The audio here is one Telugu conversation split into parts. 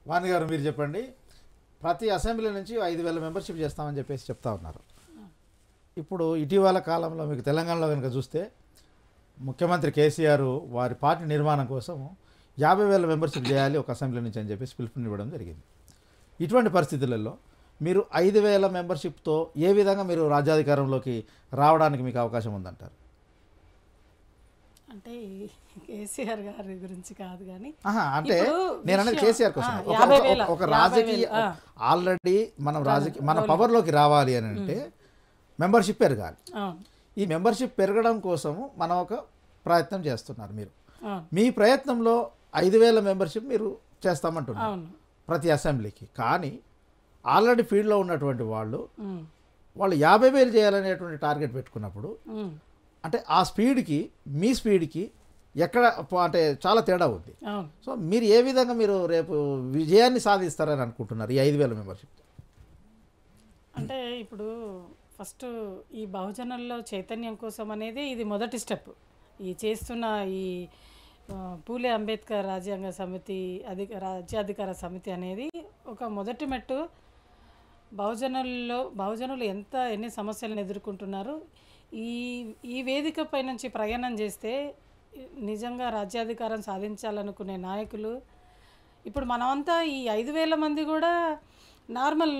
వాణి గారు మీరు చెప్పండి ప్రతి అసెంబ్లీ నుంచి ఐదు వేల మెంబర్షిప్ చేస్తామని చెప్పేసి చెప్తా ఉన్నారు ఇప్పుడు ఇటీవల కాలంలో మీకు తెలంగాణలో కనుక చూస్తే ముఖ్యమంత్రి కేసీఆర్ వారి పార్టీ నిర్మాణం కోసం యాభై వేల మెంబర్షిప్ చేయాలి ఒక అసెంబ్లీ నుంచి అని చెప్పేసి పిలుపునివ్వడం జరిగింది ఇటువంటి పరిస్థితులలో మీరు ఐదు వేల మెంబర్షిప్తో ఏ విధంగా మీరు రాజ్యాధికారంలోకి రావడానికి మీకు అవకాశం ఉందంటారు అంటే ఈ కేసీఆర్ గారి గురించి కాదు కానీ ఆహా, అంటే ఇప్పుడు నేను అనేది విషయం- కేసీఆర్ కోసం ఆ, ఒక- యాభై ఒక- వేల, ఒక యాభై రాజకీయ వేల, ఆ. ఆల్రెడీ మనం రాజకీయ మన పవర్లోకి రావాలి అని అంటే మెంబర్షిప్ పెరగాలి అవును ఈ మెంబర్షిప్ పెరగడం కోసము మనం ఒక ప్రయత్నం చేస్తున్నారు మీరు అవును మీ ప్రయత్నంలో ఐదు వేల మెంబర్షిప్ మీరు చేస్తామంటున్నారు అవును ప్రతి అసెంబ్లీకి కానీ ఆల్రెడీ ఫీల్డ్లో ఉన్నటువంటి వాళ్ళు ఉమ్, వాళ్ళు యాభై వేలు చేయాలనేటువంటి టార్గెట్ పెట్టుకున్నప్పుడు ఉమ్, అంటే ఆ స్పీడ్కి మీ స్పీడ్కి ఎక్కడ ప- అంటే చాలా తేడా ఉంది అవును సో మీరు ఏ విధంగా మీరు రేపు విజయాన్ని సాధిస్తారని అనుకుంటున్నారు ఈ ఐదు వేల మెంబర్షిప్ అంటే ఇప్పుడు ఫస్ట్ ఈ బహుజనుల్లో చైతన్యం కోసం అనేది ఇది మొదటి స్టెప్ ఈ చేస్తున్న ఈ ఆ, పూలే అంబేద్కర్ రాజ్యాంగ సమితి అధిక రాజ్యాధికార సమితి అనేది ఒక మొదటి మెట్టు బహుజనుల్లో బహుజనులు ఎంత ఎన్ని సమస్యలను ఎదుర్కొంటున్నారు ఈ ఈ వేదిక పై నుంచి ప్రయాణం చేస్తే నిజంగా రాజ్యాధికారం సాధించాలనుకునే నాయకులు ఇప్పుడు మనమంతా ఈ ఐదు వేల మంది కూడా నార్మల్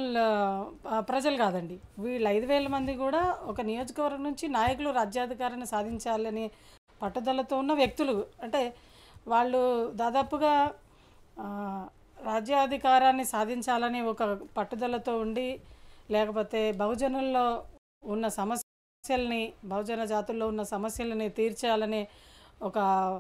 ఆ, ప్రజలు కాదండి వీళ్ళు ఐదు వేల మంది కూడా ఒక నియోజకవర్గం నుంచి నాయకులు రాజ్యాధికారాన్ని సాధించాలని పట్టుదలతో ఉన్న వ్యక్తులు అంటే వాళ్ళు దాదాపుగా ఆ, రాజ్యాధికారాన్ని సాధించాలని ఒక పట్టుదలతో ఉండి లేకపోతే బహుజనుల్లో ఉన్న సమస్యల్ని బహుజన జాతుల్లో ఉన్న సమస్యలని తీర్చాలనే ఒక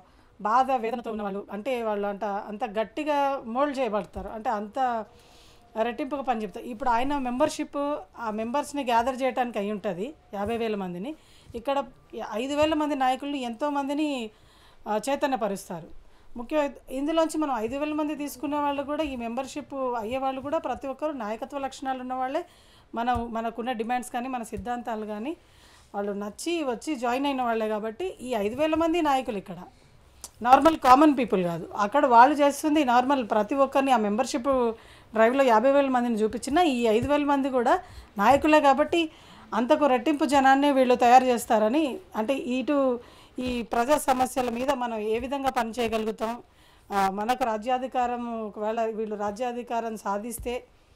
బాధ వేదనతో ఉన్న వాళ్ళు అంటే వాళ్ళు అంట అంత గట్టిగా మోల్డ్ చేయబడతారు అంటే అంత రెట్టింపుగా పని చెప్తారు ఇప్పుడు ఆయన మెంబర్షిప్ ఆ మెంబర్స్ని గ్యాదర్ చేయడానికి అయి ఉంటుంది యాభై వేల మందిని ఇక్కడ ఐదు వేల మంది నాయకుల్ని ఎంతో మందిని ఆ, చైతన్యపరుస్తారు ముఖ్య ఇందులోంచి మనం ఐదు వేల మంది తీసుకునే వాళ్ళు కూడా ఈ మెంబర్షిప్ అయ్యే వాళ్ళు కూడా ప్రతి ఒక్కరు నాయకత్వ లక్షణాలు ఉన్న వాళ్ళే మనం మనకున్న డిమాండ్స్ కానీ మన సిద్ధాంతాలు కానీ వాళ్ళు నచ్చి వచ్చి జాయిన్ అయిన వాళ్ళే కాబట్టి ఈ ఐదు వేల మంది నాయకులు ఇక్కడ నార్మల్ కామన్ పీపుల్ కాదు అక్కడ వాళ్ళు చేస్తుంది నార్మల్ ప్రతి ఒక్కరిని ఆ మెంబర్షిప్ డ్రైవ్లో యాభై వేల మందిని చూపించిన ఈ ఐదు వేల మంది కూడా నాయకులే కాబట్టి అంతకు రెట్టింపు జనాన్ని వీళ్ళు తయారు చేస్తారని అంటే ఇటు ఈ ప్రజా సమస్యల మీద మనం ఏ విధంగా పనిచేయగలుగుతాం ఆ, మనకు రాజ్యాధికారం ఒకవేళ వీళ్ళు రాజ్యాధికారం సాధిస్తే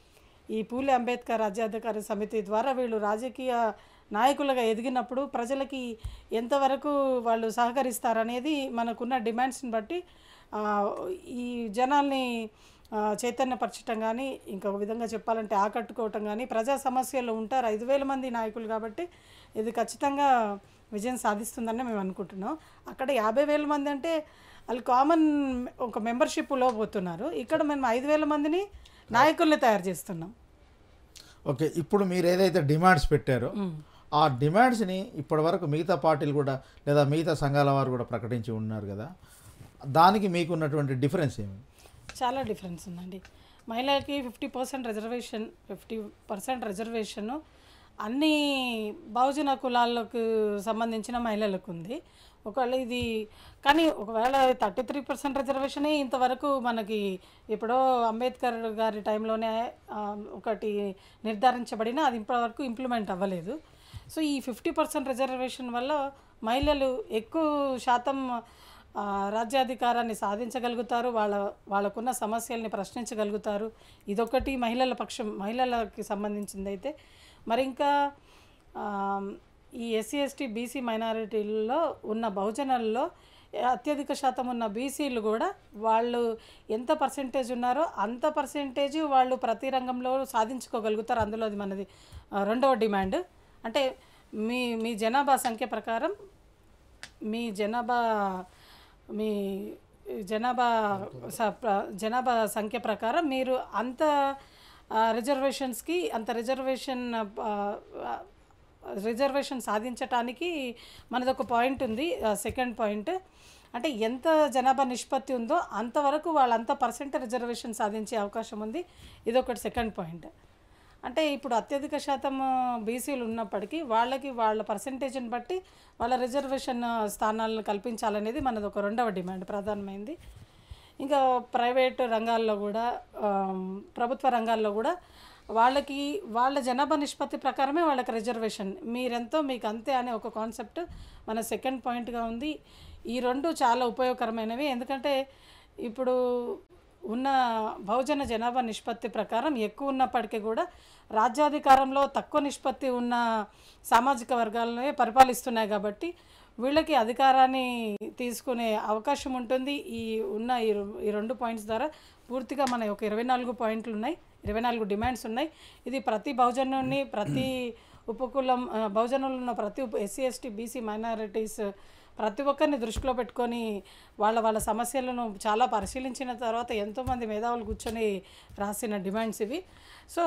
ఈ పూలే అంబేద్కర్ రాజ్యాధికార సమితి ద్వారా వీళ్ళు రాజకీయ నాయకులుగా ఎదిగినప్పుడు ప్రజలకి ఎంతవరకు వాళ్ళు సహకరిస్తారనేది మనకున్న డిమాండ్స్ని బట్టి ఆ, ఈ జనాల్ని ఆ, చైతన్యపరచడం కానీ ఇంకొక విధంగా చెప్పాలంటే ఆకట్టుకోవటం కానీ ప్రజా సమస్యలు ఉంటారు ఐదు వేల మంది నాయకులు కాబట్టి ఇది ఖచ్చితంగా విజయం సాధిస్తుందని మేము అనుకుంటున్నాం అక్కడ యాభై వేల మంది అంటే వాళ్ళు కామన్ ఒక మెంబర్షిప్లో పోతున్నారు ఇక్కడ మేము ఐదు వేల మందిని నాయకుల్ని తయారు చేస్తున్నాం ఓకే ఇప్పుడు మీరు ఏదైతే డిమాండ్స్ పెట్టారో ఆ డిమాండ్స్ని ఇప్పటివరకు మిగతా పార్టీలు కూడా లేదా మిగతా సంఘాల వారు కూడా ప్రకటించి ఉన్నారు కదా దానికి మీకు ఉన్నటువంటి డిఫరెన్స్ ఏమి చాలా డిఫరెన్స్ ఉందండి మహిళలకి fifty percent reservation fifty percent reservation అన్ని బహుజన కులాలకు సంబంధించిన మహిళలకు ఉంది ఒకవేళ ఇది కానీ ఒకవేళ థర్టీ త్రీ పర్సెంట్ రిజర్వేషనే ఇంతవరకు మనకి ఎప్పుడో అంబేద్కర్ గారి టైంలోనే ఆ, ఒకటి నిర్ధారించబడిన అది ఇప్పటివరకు ఇంప్లిమెంట్ అవ్వలేదు సో ఈ ఫిఫ్టీ పర్సెంట్ రిజర్వేషన్ వల్ల మహిళలు ఎక్కువ శాతం ఆ, రాజ్యాధికారాన్ని సాధించగలుగుతారు వాళ్ళ వాళ్ళకున్న సమస్యల్ని ప్రశ్నించగలుగుతారు ఇదొకటి మహిళల పక్షం మహిళలకి సంబంధించింది అయితే మరి ఇంకా ఆ, ఈ ఎస్సీ ఎస్టీ బీసీ మైనారిటీల్లో ఉన్న బహుజనుల్లో అత్యధిక శాతం ఉన్న బీసీలు కూడా వాళ్ళు ఎంత పర్సెంటేజ్ ఉన్నారో అంత పర్సెంటేజ్ వాళ్ళు ప్రతి రంగంలో సాధించుకోగలుగుతారు అందులో అది మనది ఆ, రెండవ డిమాండ్ అంటే మీ మీ జనాభా సంఖ్య ప్రకారం మీ జనాభా మీ జనాభా స- ప్ర- జనాభా సంఖ్య ప్రకారం మీరు అంత రిజర్వేషన్స్కి అంత రిజర్వేషన్ రిజర్వేషన్ సాధించటానికి మనది ఒక పాయింట్ ఉంది సెకండ్ పాయింట్ అంటే ఎంత జనాభా నిష్పత్తి ఉందో అంతవరకు వాళ్ళంత పర్సెంట్ రిజర్వేషన్ సాధించే అవకాశం ఉంది ఇది ఒకటి సెకండ్ పాయింట్ అంటే ఇప్పుడు అత్యధిక శాతం బీసీలు ఉన్నప్పటికీ వాళ్ళకి వాళ్ళ పర్సంటేజ్ని బట్టి వాళ్ళ రిజర్వేషన్ స్థానాలను కల్పించాలనేది మనది ఒక రెండవ డిమాండ్ ప్రధానమైంది ఇంకా ప్రైవేట్ రంగాల్లో కూడా ఆమ్, ప్రభుత్వ రంగాల్లో కూడా వాళ్ళకి వాళ్ళ జనాభా నిష్పత్తి ప్రకారమే వాళ్ళకి రిజర్వేషన్ మీరెంతో మీకు అంతే అనే ఒక కాన్సెప్ట్ మన సెకండ్ పాయింట్గా ఉంది ఈ రెండు చాలా ఉపయోగకరమైనవి ఎందుకంటే ఇప్పుడు ఉన్న బహుజన జనాభా నిష్పత్తి ప్రకారం ఎక్కువ ఉన్నప్పటికీ కూడా రాజ్యాధికారంలో తక్కువ నిష్పత్తి ఉన్న సామాజిక వర్గాలనే పరిపాలిస్తున్నాయి కాబట్టి వీళ్ళకి అధికారాన్ని తీసుకునే అవకాశం ఉంటుంది ఈ ఉన్న ఈ రెం- ఈ రెండు పాయింట్స్ ద్వారా పూర్తిగా మన ఒక ఇరవై నాలుగు పాయింట్లు ఉన్నాయి ఇరవై నాలుగు డిమాండ్స్ ఉన్నాయి ఇది ప్రతి బహుజనుని ప్రతి ఉపకులం ఆ, బహుజనులు ఉన్న ప్రతి ఎస్సీ ఎస్టీ బీసీ మైనారిటీస్ ప్రతి ఒక్కరిని దృష్టిలో పెట్టుకొని వాళ్ళ వాళ్ళ సమస్యలను చాలా పరిశీలించిన తర్వాత ఎంతోమంది మేధావులు కూర్చొని రాసిన డిమాండ్స్ ఇవి సో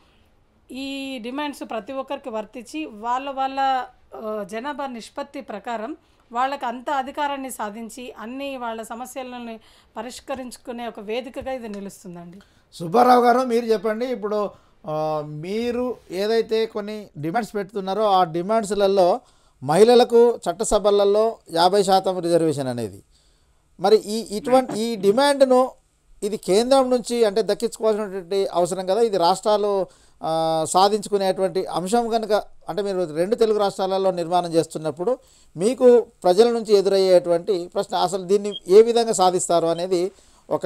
ఈ డిమాండ్స్ ప్రతి ఒక్కరికి వర్తించి వాళ్ళ వాళ్ళ ఆ, జనాభా నిష్పత్తి ప్రకారం వాళ్ళకి అంత అధికారాన్ని సాధించి అన్ని వాళ్ళ సమస్యలను పరిష్కరించుకునే ఒక వేదికగా ఇది నిలుస్తుందండి సుబ్బారావు గారు మీరు చెప్పండి ఇప్పుడు ఆ, మీరు ఏదైతే కొన్ని డిమాండ్స్ పెడుతున్నారో ఆ డిమాండ్స్లలో మహిళలకు చట్టసభలలో యాభై శాతం రిజర్వేషన్ అనేది మరి ఈ ఇటువంటి ఈ డిమాండ్ను ఇది కేంద్రం నుంచి అంటే దక్కించుకోవాల్సినటువంటి అవసరం కదా ఇది రాష్ట్రాలు ఆ, సాధించుకునేటువంటి అంశం కనుక అంటే మీరు రెండు తెలుగు రాష్ట్రాలలో నిర్మాణం చేస్తున్నప్పుడు మీకు ప్రజల నుంచి ఎదురయ్యేటువంటి ప్రశ్న అసలు దీన్ని ఏ విధంగా సాధిస్తారు అనేది ఒక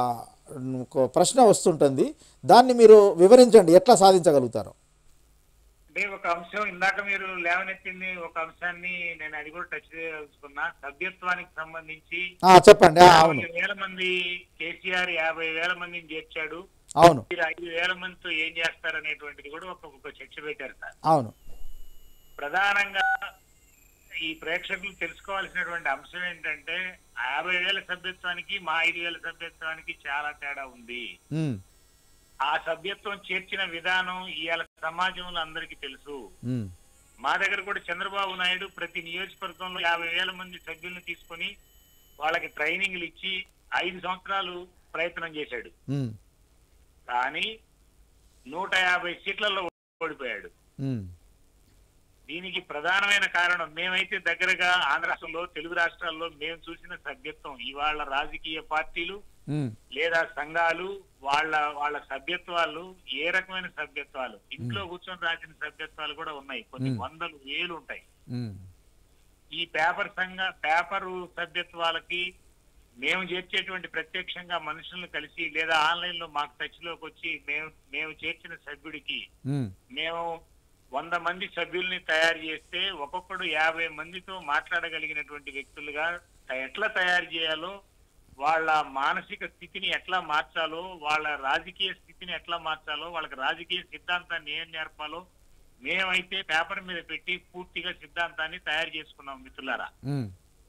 ఒక ప్రశ్న వస్తుంటుంది దాన్ని మీరు వివరించండి ఎట్లా సాధించగలుగుతారు అంటే ఒక అంశం ఇందాక మీరు లేవనెత్తింది ఒక అంశాన్ని నేను అది కూడా టచ్ చేసుకున్నా సభ్యత్వానికి సంబంధించి ఆ, చెప్పండి ఆ, అవును యాభై వేల మంది కేసీఆర్ యాభై వేల మందిని చేర్చాడు అవును మీరు ఐదు వేల మందితో ఏం చేస్తారనేటువంటిది కూడా ఒక ఒక చర్చ పెట్టారు సార్ అవును ప్రధానంగా ఈ ప్రేక్షకులు తెలుసుకోవాల్సినటువంటి అంశం ఏంటంటే ఆ యాభై వేల సభ్యత్వానికి మా ఐదు వేల సభ్యత్వానికి చాలా తేడా ఉంది ఉమ్, ఆ సభ్యత్వం చేర్చిన విధానం ఇవాళ సమాజంలో అందరికీ తెలుసు ఉమ్, మా దగ్గర కూడా చంద్రబాబు నాయుడు ప్రతి నియోజకవర్గంలో యాభై వేల మంది సభ్యులను తీసుకొని వాళ్ళకి ట్రైనింగ్లు ఇచ్చి ఐదు సంవత్సరాలు ప్రయత్నం చేశాడు ఉమ్, కానీ నూట యాభై సీట్లలో ఓడిపోయాడు ఉమ్, దీనికి ప్రధానమైన కారణం మేమైతే దగ్గరగా ఆంధ్ర రాష్ట్రంలో తెలుగు రాష్ట్రాల్లో మేము చూసిన సభ్యత్వం ఇవాళ రాజకీయ పార్టీలు ఉమ్, లేదా సంఘాలు వాళ్ళ వాళ్ళ సభ్యత్వాలు ఏ రకమైన సభ్యత్వాలు ఇంట్లో కూర్చొని రాసిన సభ్యత్వాలు కూడా ఉన్నాయి కొన్ని వందలు వేలు ఉంటాయి ఉమ్, ఈ పేపర్ సంఘ పేపరు సభ్యత్వాలకి మేము చేర్చేటువంటి ప్రత్యక్షంగా మనుషులను కలిసి లేదా ఆన్లైన్ లో మాకు టచ్ లోకి వచ్చి మేము మేము చేర్చిన సభ్యుడికి ఉమ్, మేము వంద మంది సభ్యుల్ని తయారు చేస్తే ఒక్కొక్కడు యాభై మందితో మాట్లాడగలిగినటువంటి వ్యక్తులుగా ఎట్లా తయారు చేయాలో వాళ్ళ మానసిక స్థితిని ఎట్లా మార్చాలో వాళ్ళ రాజకీయ స్థితిని ఎట్లా మార్చాలో వాళ్ళకి రాజకీయ సిద్ధాంతాన్ని ఏం నేర్పాలో మేమైతే పేపర్ మీద పెట్టి పూర్తిగా సిద్ధాంతాన్ని తయారు చేసుకున్నాం మిత్రులారా ఉమ్,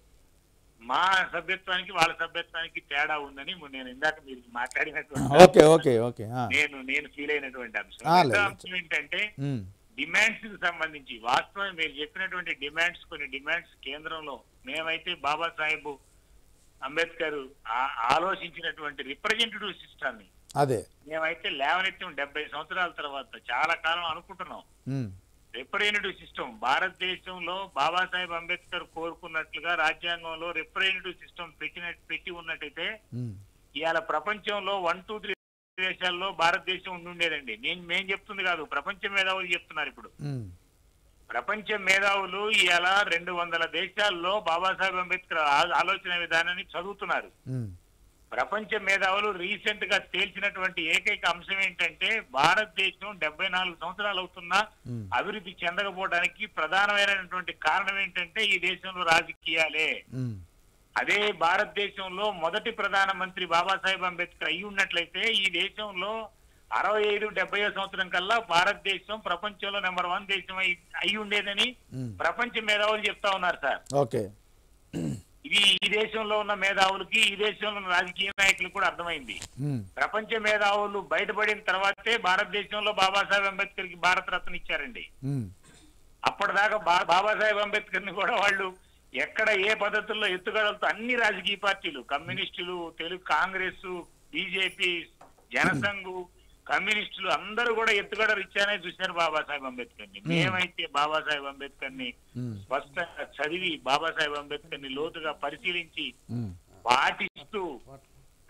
మా సభ్యత్వానికి వాళ్ళ సభ్యత్వానికి తేడా ఉందని నేను ఇందాక మీరు మాట్లాడినటువంటి ఓకే ఓకే ఓకే ఆ, నేను నేను ఫీల్ అయినటువంటి అంశం ఆ, రెండో లేదు. అంశం ఏంటంటే ఉమ్, డిమాండ్స్ కి సంబంధించి వాస్తవం మీరు చెప్పినటువంటి డిమాండ్స్ కొన్ని డిమాండ్స్ కేంద్రంలో మేమైతే బాబాసాహెబ్ అంబేద్కర్ ఆ- ఆలోచించినటువంటి రిప్రజెంటేటివ్ సిస్టమ్ ని అదే మేమైతే లేవనెత్తాం డెబ్బై సంవత్సరాల తర్వాత చాలా కాలం అనుకుంటున్నాం ఉమ్, రిప్రజెంటేటివ్ సిస్టమ్ భారతదేశంలో బాబాసాహెబ్ అంబేద్కర్ కోరుకున్నట్లుగా రాజ్యాంగంలో రిప్రజెంటేటివ్ సిస్టమ్ పెట్టిన పెట్టి ఉన్నట్టయితే ఉమ్, ఇవాళ ప్రపంచంలో వన్ టూ త్రీ దేశాల్లో భారతదేశం ఉండి ఉండేదండి నేను మేం చెప్తుంది కాదు ప్రపంచ మేధావులు చెప్తున్నారు ఇప్పుడు ఉమ్, ప్రపంచ మేధావులు ఇవాళ రెండు వందల దేశాల్లో బాబాసాహెబ్ అంబేద్కర్ ఆ- ఆలోచన విధానాన్ని చదువుతున్నారు ఉమ్, ప్రపంచ మేధావులు రీసెంట్ గా తేల్చినటువంటి ఏకైక అంశం ఏంటంటే భారతదేశం డెబ్బై నాలుగు సంవత్సరాలు అవుతున్నా ఉమ్, అభివృద్ధి చెందకపోవడానికి ప్రధానమైనటువంటి కారణం ఏంటంటే ఈ దేశంలో రాజకీయాలే ఉమ్, అదే భారతదేశంలో మొదటి ప్రధానమంత్రి బాబాసాహెబ్ అంబేద్కర్ అయి ఉన్నట్లయితే ఈ దేశంలో అరవై ఐదు డెబ్బై సంవత్సరం కల్లా భారతదేశం ప్రపంచంలో నెంబర్ వన్ దేశం అయి అయి ఉండేదని ఉమ్, ప్రపంచ మేధావులు చెప్తా ఉన్నారు సార్ ఓకే ఇది ఈ దేశంలో ఉన్న మేధావులకి ఈ దేశంలో ఉన్న రాజకీయ నాయకులకు కూడా అర్థమైంది ఉమ్, ప్రపంచ మేధావులు బయటపడిన తర్వాతే భారతదేశంలో బాబాసాహెబ్ అంబేద్కర్ కి భారత రత్న ఇచ్చారండి ఉమ్, అప్పటిదాకా బా- బాబాసాహెబ్ అంబేద్కర్ ని కూడా వాళ్ళు ఎక్కడ ఏ పద్ధతుల్లో ఎత్తుగడలతో అన్ని రాజకీయ పార్టీలు కమ్యూనిస్టులు తెలుగు కాంగ్రెస్ బీజేపీ జనసంఘ్ కమ్యూనిస్టులు అందరూ కూడా ఎత్తుగడలు ఇచ్చానే చూశారు బాబాసాహెబ్ అంబేద్కర్ ని మేమైతే బాబాసాహెబ్ అంబేద్కర్ ని ఉమ్, స్పష్టంగా చదివి బాబాసాహెబ్ అంబేద్కర్ ని లోతుగా పరిశీలించి ఉమ్, పాటిస్తూ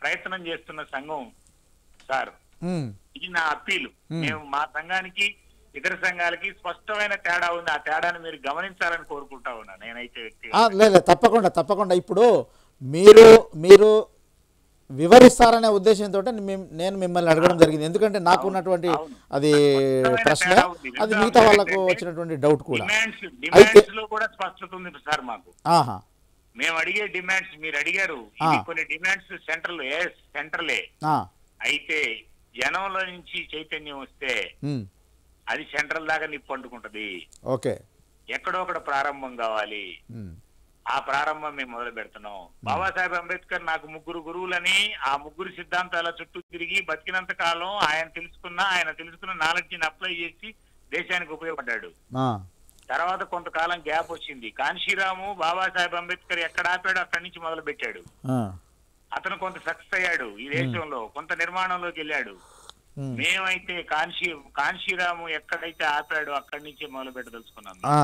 ప్రయత్నం చేస్తున్న సంఘం సార్ ఉమ్, ఇది నా అప్పీలు మేము మా సంఘానికి ఇతర సంఘాలకి స్పష్టమైన తేడా ఉంది ఆ తేడాను మీరు గమనించాలని కోరుకుంటా ఉన్నా నేనైతే వ్యక్తిగా ఆ, లేదు లేదు, తప్పకుండా తప్పకుండా ఇప్పుడు మీరు మీరు వివరిస్తారనే ఉద్దేశంతో నేను మిమ్మల్ని అడగడం జరిగింది ఎందుకంటే నాకు ఉన్నటువంటి అవును. అది స్పష్టమైన ప్రశ్న తేడా ఉంది. అది రెండో మిగతా అంశం వాళ్ళకు ఏంటంటే వచ్చినటువంటి డౌట్ కూడా డిమాండ్స్ అయితే డిమాండ్స్ లో కూడా స్పష్టత ఉంది సార్ మాకు ఆహా మేము అడిగే డిమాండ్స్ మీరు అడిగారు ఆ. ఇవి కొన్ని డిమాండ్స్ సెంట్రల్ ఏ సెంట్రలే ఆ, అయితే జనంలో నుంచి చైతన్యం వస్తే ఉమ్, అది సెంట్రల్ దాకా నిప్పు అంటుకుంటది ఓకే ఎక్కడో ఒకడ ప్రారంభం కావాలి ఉమ్, ఆ ప్రారంభం మేము మొదలు పెడుతున్నాం బాబాసాహెబ్ అంబేద్కర్ నాకు ముగ్గురు గురువులని ఆ ముగ్గురు సిద్ధాంతాల చుట్టూ తిరిగి బతికినంత కాలం ఆయన తెలుసుకున్న ఆయన తెలుసుకున్న నాలెడ్జ్ ని అప్లై చేసి దేశానికి ఉపయోగపడ్డాడు ఆ, తర్వాత కొంతకాలం గ్యాప్ వచ్చింది కాన్షీరాము బాబాసాహెబ్ అంబేద్కర్ ఎక్కడ ఆపాడో అక్కడి నుంచి మొదలు పెట్టాడు ఆ, అతను కొంత సక్సెస్ అయ్యాడు ఈ దేశంలో కొంత నిర్మాణంలోకి వెళ్ళాడు ఉమ్, మేమైతే కాన్షీ కాన్షీరాము ఎక్కడైతే ఆపాడో అక్కడి నుంచే మొదలు పెట్టదలుచుకున్నాం ఆ,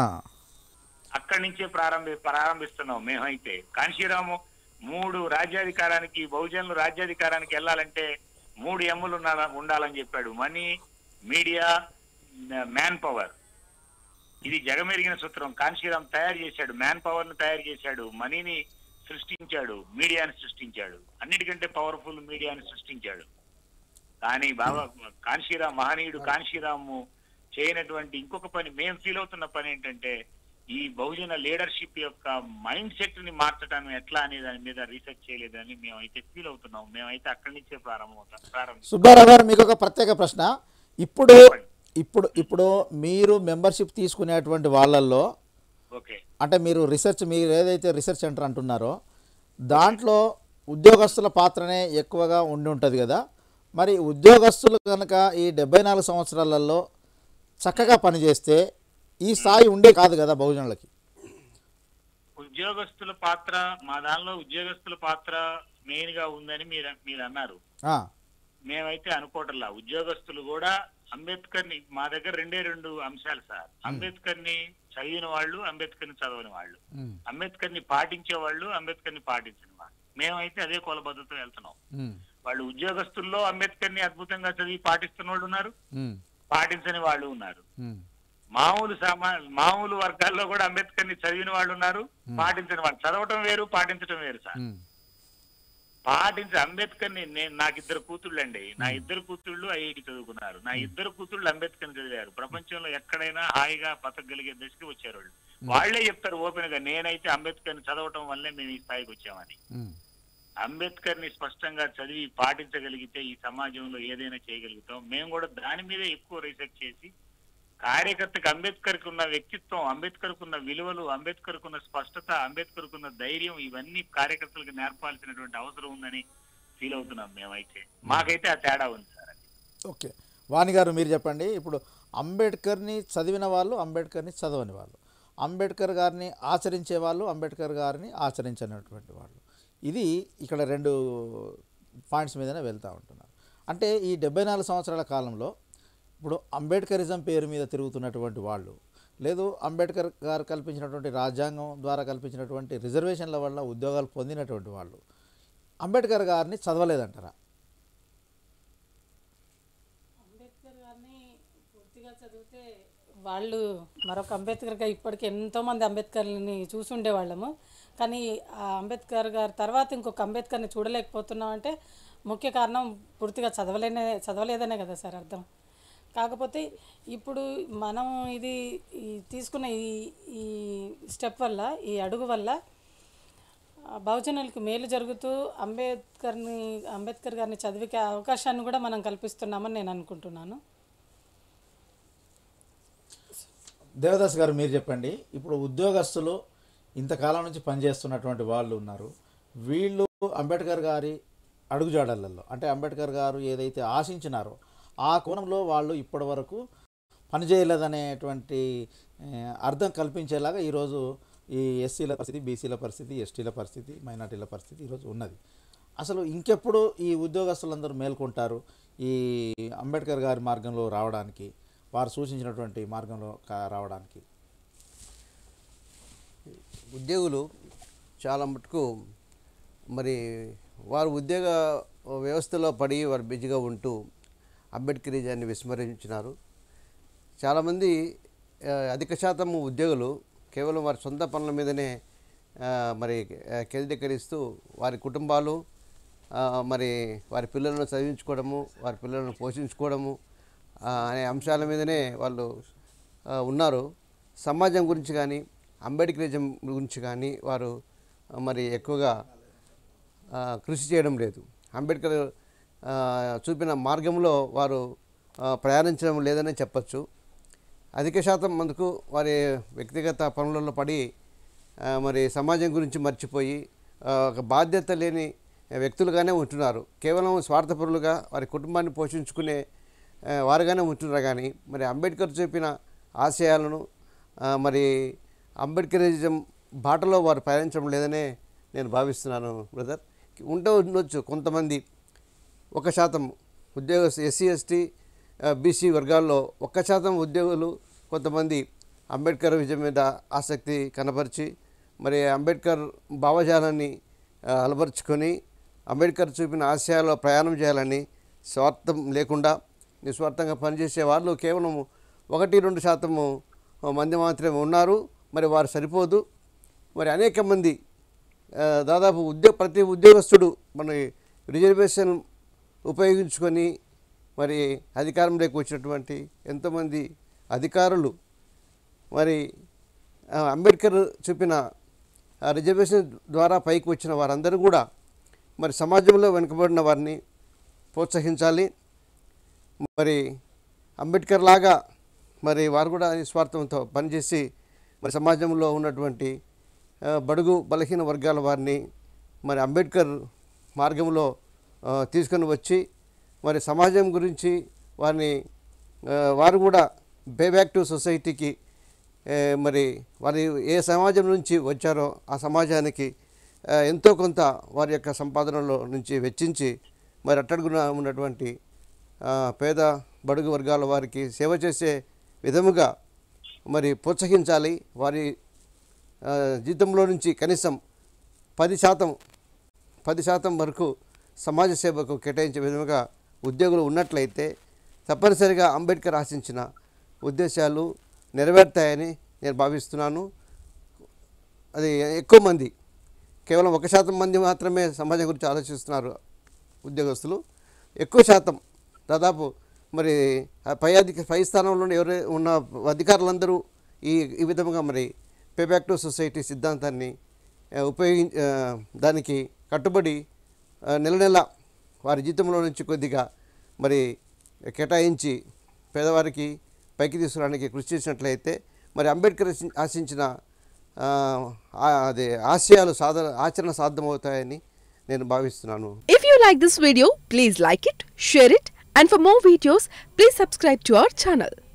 అక్కడి నుంచే ప్రారంభి ప్రారంభిస్తున్నాం మేమైతే కాన్షీరాము మూడు రాజ్యాధికారానికి బహుజనులు రాజ్యాధికారానికి వెళ్ళాలంటే మూడు ఎమ్ములు ఉండాల- ఉండాలని చెప్పాడు మనీ మీడియా మ్యాన్ పవర్ ఇది జగమెరిగిన సూత్రం కాన్షీరామ్ తయారు చేశాడు మ్యాన్ పవర్ ను తయారు చేశాడు మనీని సృష్టించాడు మీడియాని సృష్టించాడు అన్నిటికంటే పవర్ఫుల్ మీడియాని సృష్టించాడు కానీ బాబా కాన్షీరామ్ మహనీయుడు కాన్షీరాము చేయనటువంటి ఇంకొక పని మేము ఫీల్ అవుతున్న పని ఏంటంటే ఈ బహుజన లీడర్షిప్ యొక్క మైండ్ సెట్ ని మార్చడం ఎట్లా అనే దాని మీద రీసెర్చ్ చేయలేదని మేమైతే ఫీల్ అవుతున్నాం మేమైతే అక్కడి నుంచే ప్రారంభమవుతాం ప్రారంభం సుబ్బారావు గారు మీకు ఒక ప్రత్యేక ప్రశ్న ఇప్పుడు ఇప్పుడు ఇప్పుడు మీరు మెంబర్షిప్ తీసుకునేటువంటి వాళ్ళల్లో ఓకే అంటే మీరు రీసెర్చ్ మీరు ఏదైతే రీసెర్చ్ సెంటర్ అంటున్నారో దాంట్లో ఉద్యోగస్తుల పాత్రనే ఎక్కువగా ఉండి ఉంటుంది కదా మరి ఉద్యోగస్తులు కనుక ఈ డెబ్బై నాలుగు సంవత్సరాలలో చక్కగా పనిచేస్తే ఈ స్థాయి ఉండే కాదు కదా బహుజనులకి ఉద్యోగస్తుల పాత్ర మా దానిలో ఉద్యోగస్తుల పాత్ర మెయిన్ గా ఉందని మీరు మీరు అన్నారు ఆ, మేమైతే అనుకోవటంలా ఉద్యోగస్తులు కూడా అంబేద్కర్ ని మా దగ్గర రెండే రెండు అంశాలు సార్ అంబేద్కర్ ని చదివిన వాళ్ళు అంబేద్కర్ ని చదవని వాళ్ళు ఉమ్, అంబేద్కర్ ని పాటించే వాళ్ళు అంబేద్కర్ ని పాటించిన వాళ్ళు మేమైతే అదే కులబద్ధతో వెళ్తున్నాం ఉమ్, వాళ్ళు ఉద్యోగస్తుల్లో అంబేద్కర్ ని అద్భుతంగా చదివి పాటిస్తున్న వాళ్ళు ఉన్నారు ఉమ్, పాటించని వాళ్ళు ఉన్నారు ఉమ్, మామూలు సమా మామూలు వర్గాల్లో కూడా అంబేద్కర్ ని చదివిన వాళ్ళు ఉన్నారు పాటించని వాళ్ళు చదవటం వేరు పాటించడం వేరు సార్ ఉమ్, పాటించి అంబేద్కర్ ని నేను నాకు ఇద్దరు కూతుళ్ళు అండి నా ఇద్దరు కూతుళ్ళు ఐఐటి చదువుకున్నారు నా ఇద్దరు కూతుళ్ళు అంబేద్కర్ చదివారు ప్రపంచంలో ఎక్కడైనా హాయిగా బతకగలిగే దశకి వచ్చారు వాళ్ళు వాళ్ళే చెప్తారు ఓపెన్ గా నేనైతే అంబేద్కర్ ని చదవటం వల్లే మేము ఈ స్థాయికి వచ్చామని ఉమ్, అంబేద్కర్ ని స్పష్టంగా చదివి పాటించగలిగితే ఈ సమాజంలో ఏదైనా చేయగలుగుతాం మేము కూడా దాని మీద ఎక్కువ రీసెర్చ్ చేసి కార్యకర్తకి అంబేద్కర్ కు ఉన్న వ్యక్తిత్వం అంబేద్కర్ కు ఉన్న విలువలు అంబేద్కర్ కు ఉన్న స్పష్టత అంబేద్కర్ కు ఉన్న ధైర్యం ఇవన్నీ కార్యకర్తలకు నేర్పాల్సినటువంటి అవసరం ఉందని ఫీల్ అవుతున్నాం మేమైతే మాకైతే ఆ తేడా ఉంది సార్ అది ఓకే వాణి గారు మీరు చెప్పండి ఇప్పుడు అంబేద్కర్ని చదివిన వాళ్ళు అంబేద్కర్ని చదవని వాళ్ళు అంబేద్కర్ గారిని ఆచరించే వాళ్ళు అంబేద్కర్ గారిని ఆచరించినటువంటి వాళ్ళు ఇది ఇక్కడ రెండు పాయింట్స్ మీదనే వెళ్తూ ఉంటున్నారు అంటే ఈ డెబ్బై నాలుగు సంవత్సరాల కాలంలో ఇప్పుడు అంబేద్కరిజం పేరు మీద తిరుగుతున్నటువంటి వాళ్ళు లేదు అంబేద్కర్ గారు కల్పించినటువంటి రాజ్యాంగం ద్వారా కల్పించినటువంటి రిజర్వేషన్ల వల్ల ఉద్యోగాలు పొందినటువంటి వాళ్ళు అంబేద్కర్ గారిని చదవలేదంటారా అంబేద్కర్ గారిని పూర్తిగా చదివితే వాళ్ళు మరొక అంబేద్కర్గా ఇప్పటికి ఎంతోమంది అంబేద్కర్ని చూసి ఉండేవాళ్ళము కానీ ఆ అంబేద్కర్ గారి తర్వాత ఇంకొక అంబేద్కర్ని చూడలేకపోతున్నాం అంటే ముఖ్య కారణం పూర్తిగా చదవలేనే చదవలేదనే కదా సార్ అర్థం కాకపోతే ఇప్పుడు మనం ఇది ఈ తీసుకున్న ఈ ఈ స్టెప్ వల్ల ఈ అడుగు వల్ల ఆ, బహుజనులకు మేలు జరుగుతూ అంబేద్కర్ని అంబేద్కర్ గారిని చదివికే అవకాశాన్ని కూడా మనం కల్పిస్తున్నామని నేను అనుకుంటున్నాను దేవదాస్ గారు మీరు చెప్పండి ఇప్పుడు ఉద్యోగస్తులు ఇంతకాలం నుంచి పనిచేస్తున్నటువంటి వాళ్ళు ఉన్నారు వీళ్ళు అంబేద్కర్ గారి అడుగుజాడలలో అంటే అంబేద్కర్ గారు ఏదైతే ఆశించినారో ఆ కోణంలో వాళ్ళు ఇప్పటి వరకు పనిచేయలేదనేటువంటి ఏ, అర్థం కల్పించేలాగా ఈరోజు ఈ ఎస్సీల పరిస్థితి బీసీల పరిస్థితి ఎస్టీల పరిస్థితి మైనార్టీల పరిస్థితి ఈరోజు ఉన్నది అసలు ఇంకెప్పుడు ఈ ఉద్యోగస్తులందరూ మేల్కొంటారు ఈ అంబేద్కర్ గారి మార్గంలో రావడానికి వారు సూచించినటువంటి మార్గంలో కా- రావడానికి ఉద్యోగులు చాలా మటుకు మరి వారు ఉద్యోగ వ్యవస్థలో పడి వారు బిజీగా ఉంటూ అంబేద్కరిజాన్ని విస్మరించినారు చాలామంది ఆ, అధిక శాతం ఉద్యోగులు కేవలం వారి సొంత పనుల మీదనే ఆ, మరి ఆ, కేంద్రీకరిస్తూ వారి కుటుంబాలు ఆ, మరి వారి పిల్లలను చదివించుకోవడము వారి పిల్లలను పోషించుకోవడము ఆ, అనే అంశాల మీదనే వాళ్ళు ఆ, ఉన్నారు సమాజం గురించి కానీ అంబేద్కరిజం గురించి కానీ వారు ఆ, మరి ఎక్కువగా ఆ, కృషి చేయడం లేదు అంబేద్కర్ ఆ, చూపిన మార్గంలో వారు ఆ, ప్రయాణించడం లేదని చెప్పచ్చు అధిక శాతం మందుకు వారి వ్యక్తిగత పనులలో పడి ఆ, మరి సమాజం గురించి మర్చిపోయి ఆ, ఒక బాధ్యత లేని వ్యక్తులుగానే ఉంటున్నారు కేవలం స్వార్థపరులుగా వారి కుటుంబాన్ని పోషించుకునే ఆ, వారుగానే ఉంటున్నారు కానీ మరి అంబేద్కర్ చూపిన ఆశయాలను ఆ, మరి అంబేద్కరిజం బాటలో వారు ప్రయాణించడం లేదనే నేను భావిస్తున్నాను బ్రదర్ ఉంటూ ఉండొచ్చు కొంతమంది ఒక శాతం ఉద్యోగ ఎస్సీ ఎస్టీ బీసీ వర్గాల్లో ఒక్క శాతం ఉద్యోగులు కొంతమంది అంబేద్కర్ విజయం మీద ఆసక్తి కనపరిచి మరి అంబేద్కర్ భావజాలాన్ని ఆ, అలవరుచుకొని అంబేద్కర్ చూపిన ఆశయాల్లో ప్రయాణం చేయాలని స్వార్థం లేకుండా నిస్వార్థంగా పనిచేసే వాళ్ళు కేవలం ఒకటి రెండు శాతము మంది మాత్రమే ఉన్నారు మరి వారు సరిపోదు మరి అనేక మంది ఆ, దాదాపు ఉద్యోగ ప్రతి ఉద్యోగస్తుడు మన రిజర్వేషన్ ఉపయోగించుకొని మరి అధికారంలోకి వచ్చినటువంటి ఎంతోమంది అధికారులు మరి ఆ, అంబేద్కర్ చూపిన ఆ రిజర్వేషన్ ద్వారా పైకి వచ్చిన వారందరూ కూడా మరి సమాజంలో వెనుకబడిన వారిని ప్రోత్సహించాలి మరి అంబేద్కర్ లాగా మరి వారు కూడా నిస్వార్థంతో పనిచేసి మరి సమాజంలో ఉన్నటువంటి ఆ, బడుగు బలహీన వర్గాల వారిని మరి అంబేద్కర్ మార్గంలో ఆ, తీసుకొని వచ్చి మరి సమాజం గురించి వారిని ఆ, వారు కూడా బే బ్యాక్ టు సొసైటీకి ఏ, మరి వారి ఏ సమాజం నుంచి వచ్చారో ఆ సమాజానికి ఆ, ఎంతో కొంత వారి యొక్క సంపాదనలో నుంచి వెచ్చించి మరి అట్టడుగున ఉన్నటువంటి ఆ, పేద బడుగు వర్గాల వారికి సేవ చేసే విధముగా మరి ప్రోత్సహించాలి వారి ఆ, జీతంలో నుంచి కనీసం పది శాతం పది శాతం వరకు సమాజ సేవకు కేటాయించే విధంగా ఉద్యోగులు ఉన్నట్లయితే తప్పనిసరిగా అంబేద్కర్ ఆశించిన ఉద్దేశాలు నెరవేరుతాయని నేను భావిస్తున్నాను అది ఎక్కువ మంది కేవలం ఒక శాతం మంది మాత్రమే సమాజం గురించి ఆలోచిస్తున్నారు ఉద్యోగస్తులు ఎక్కువ శాతం దాదాపు మరి ఆ పై అధిక పై స్థానంలో ఎవరు ఉన్న అధికారులందరూ ఈ ఈ విధంగా మరి పే బ్యాక్ టు సొసైటీ సిద్ధాంతాన్ని ఆ, ఉపయోగి ఆ, దానికి కట్టుబడి ఆ, నెల నెల వారి జీతంలో నుంచి కొద్దిగా మరి కేటాయించి పేదవారికి పైకి తీసుకురావడానికి కృషి చేసినట్లయితే మరి అంబేద్కర్ ఆశిం- ఆశించిన ఆ, ఆ, అదే ఆశయాలు సాధన ఆచరణ సాధ్యమవుతాయని నేను భావిస్తున్నాను If you like this video, please like it, share it, and for more videos, please subscribe to our channel.